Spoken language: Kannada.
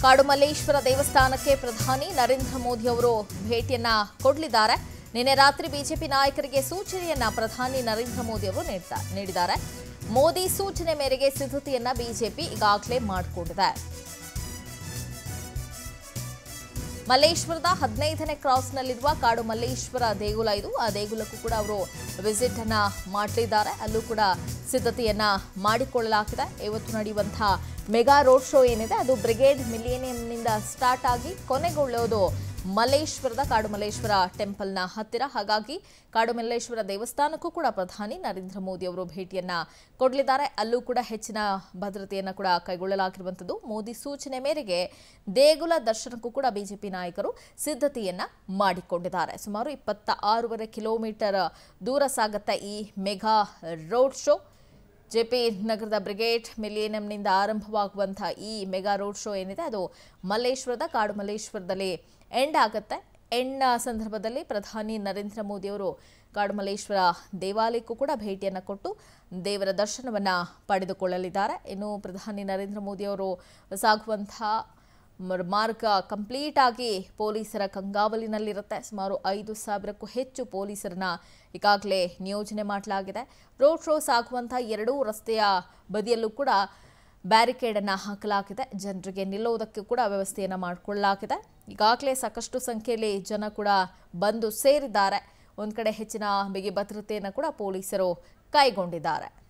ಕಾಡುಮಲ್ಲೇಶ್ವರ ದೇವಸ್ಥಾನಕ್ಕೆ ಪ್ರಧಾನಿ ನರೇಂದ್ರ ಮೋದಿ ಅವರು ಭೇಟಿಯನ್ನ ಕೊಡಲಿದ್ದಾರೆ ನಿನ್ನೆ ರಾತ್ರಿ ಬಿಜೆಪಿ ನಾಯಕರಿಗೆ ಸೂಚನೆಯನ್ನ ಪ್ರಧಾನಿ ನರೇಂದ್ರ ಮೋದಿ ಅವರು ನೀಡ್ತಾ- ನೀಡಿದ್ದಾರೆ ಮೋದಿ ಸೂಚನೆ ಮೇರೆಗೆ ಸಿದ್ಧತೆಯನ್ನ ಬಿಜೆಪಿ ಈಗಾಗಲೇ ಮಾಡಿಕೊಂಡಿದೆ ಮಲ್ಲೇಶ್ವರದ ಹದಿನೈದನೇ ಕ್ರಾಸ್ನಲ್ಲಿರುವ ಕಾಡು ಮಲ್ಲೇಶ್ವರ ದೇಗುಲ ಇದು ಆ ದೇಗುಲಕ್ಕೂ ಕೂಡ ಅವರು ವಿಸಿಟ್ ಅನ್ನ ಮಾಡಲಿದ್ದಾರೆ ಅಲ್ಲೂ ಕೂಡ ಸಿದ್ಧತೆಯನ್ನ ಮಾಡಿಕೊಳ್ಳಲಾಗಿದೆ ಇವತ್ತು ನಡೆಯುವಂತಹ ಮೆಗಾ ರೋಡ್ ಶೋ ಏನಿದೆ ಅದು ಬ್ರಿಗೇಡ್ ಮಿಲಿಯನಿಯಂನಿಂದ ಸ್ಟಾರ್ಟ್ ಆಗಿ ಕೊನೆಗೊಳ್ಳೋದು ಮಲ್ಲೇಶ್ವರದ ಕಾಡು ಮಲ್ಲೇಶ್ವರ ಟೆಂಪಲ್ನ ಹತ್ತಿರ ಹಾಗಾಗಿ ಕಾಡು ಮಲ್ಲೇಶ್ವರ ದೇವಸ್ಥಾನಕ್ಕೂ ಕೂಡ ಪ್ರಧಾನಿ ನರೇಂದ್ರ ಮೋದಿ ಅವರು ಭೇಟಿಯನ್ನ ಕೊಡಲಿದ್ದಾರೆ ಅಲ್ಲೂ ಕೂಡ ಹೆಚ್ಚಿನ ಭದ್ರತೆಯನ್ನು ಕೂಡ ಕೈಗೊಳ್ಳಲಾಗಿರುವಂಥದ್ದು ಮೋದಿ ಸೂಚನೆ ಮೇರೆಗೆ ದೇಗುಲ ದರ್ಶನಕ್ಕೂ ಕೂಡ ಬಿಜೆಪಿ ನಾಯಕರು ಸಿದ್ಧತೆಯನ್ನ ಮಾಡಿಕೊಂಡಿದ್ದಾರೆ ಸುಮಾರು ಇಪ್ಪತ್ತ ಆರೂವರೆ ಕಿಲೋಮೀಟರ್ ದೂರ ಸಾಗತ್ತೆ ಈ ಮೆಗಾ ರೋಡ್ ಶೋ ಜೆಪಿ ನಗರದ ಬ್ರಿಗೇಡ್ ಮಿಲಿಯನಿಯಂನಿಂದ ಆರಂಭವಾಗುವಂಥ ಈ ಮೆಗಾ ರೋಡ್ ಶೋ ಏನಿದೆ ಅದು ಮಲ್ಲೇಶ್ವರದ ಕಾಡು ಮಲ್ಲೇಶ್ವರದಲ್ಲಿ ಎಂಡ್ ಆಗುತ್ತೆ ಎಂಡ್ ಸಂದರ್ಭದಲ್ಲಿ ಪ್ರಧಾನಿ ನರೇಂದ್ರ ಮೋದಿ ಅವರು ಕಾಡುಮಲ್ಲೇಶ್ವರ ದೇವಾಲಯಕ್ಕೂ ಕೂಡ ಭೇಟಿಯನ್ನು ಕೊಟ್ಟು ದೇವರ ದರ್ಶನವನ್ನು ಪಡೆದುಕೊಳ್ಳಲಿದ್ದಾರೆ ಇನ್ನು ಪ್ರಧಾನಿ ನರೇಂದ್ರ ಮೋದಿ ಅವರು ಸಾಗುವಂತಹ ಮರ್- ಮಾರ್ಗ ಕಂಪ್ಲೀಟ್ ಆಗಿ ಪೊಲೀಸರ ಕಂಗಾವಲಿನಲ್ಲಿರುತ್ತೆ ಸುಮಾರು ಐದು ಸಾವಿರಕ್ಕೂ ಹೆಚ್ಚು ಪೊಲೀಸರನ್ನ ಈಗಾಗಲೇ ನಿಯೋಜನೆ ಮಾಡಲಾಗಿದೆ ರೋಡ್ ಶೋ ಸಾಗುವಂಥ ಎರಡೂ ರಸ್ತೆಯ ಬದಿಯಲ್ಲೂ ಕೂಡ ಬ್ಯಾರಿಕೇಡ್ ಅನ್ನ ಹಾಕಲಾಗಿದೆ ಜನರಿಗೆ ನಿಲ್ಲುವುದಕ್ಕೆ ಕೂಡ ವ್ಯವಸ್ಥೆಯನ್ನು ಮಾಡಿಕೊಳ್ಳಲಾಗಿದೆ ಈಗಾಗಲೇ ಸಾಕಷ್ಟು ಸಂಖ್ಯೆಯಲ್ಲಿ ಜನ ಕೂಡ ಬಂದು ಸೇರಿದ್ದಾರೆ ಒಂದು ಕಡೆ ಹೆಚ್ಚಿನ ಬಿಗಿ ಭದ್ರತೆಯನ್ನು ಕೂಡ ಪೊಲೀಸರು ಕೈಗೊಂಡಿದ್ದಾರೆ